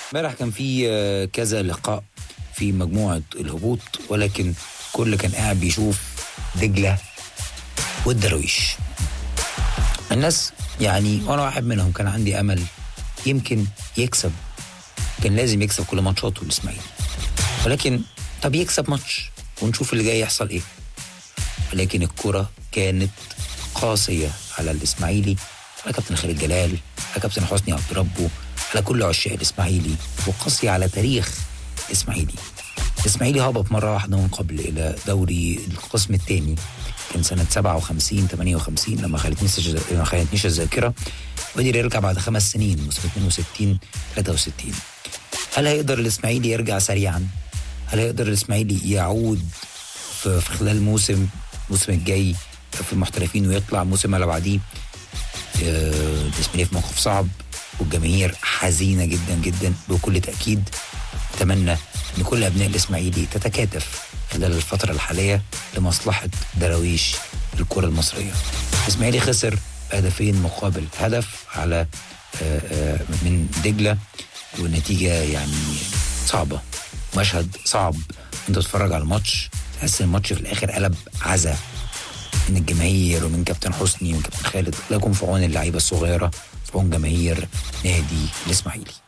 امبارح كان في آه، كذا لقاء في مجموعة الهبوط ولكن كل كان قاعد بيشوف دجلة والدرويش الناس يعني وانا واحد منهم كان عندي امل يمكن يكسب كان لازم يكسب كل ماتشاته الاسماعيلي ولكن طب يكسب ماتش ونشوف اللي جاي يحصل ايه ولكن الكرة كانت قاسية على الإسماعيلي على كابتن خالد جلال على كابتن حسني عبد ربه على كل عشاق الإسماعيلي وقاسية على تاريخ الإسماعيلي الإسماعيلي هبط مرة واحدة من قبل إلى دوري القسم الثاني كان سنة 57 58 لما خلتنيش الج- ما خلتنيش الذاكرة وقدر يرجع بعد خمس سنين موسم 62 63 هل هيقدر الإسماعيلي يرجع سريعا؟ هل هيقدر الإسماعيلي يعود في في خلال موسم الموسم الجاي في المحترفين ويطلع الموسم اللي بعديه آه، الاسماعيلي في موقف صعب والجماهير حزينه جدا جدا بكل تاكيد اتمنى ان كل ابناء الاسماعيلي تتكاتف خلال الفتره الحاليه لمصلحه دراويش الكره المصريه. الاسماعيلي خسر هدفين مقابل هدف على آه، آه، من دجله والنتيجه يعني صعبه مشهد صعب انت تتفرج على الماتش تحس ان الماتش في الاخر قلب عزا من الجماهير ومن كابتن حسني ومن كابتن خالد الله يكون في عون اللعيبه الصغيره في عون جماهير نادي الاسماعيلي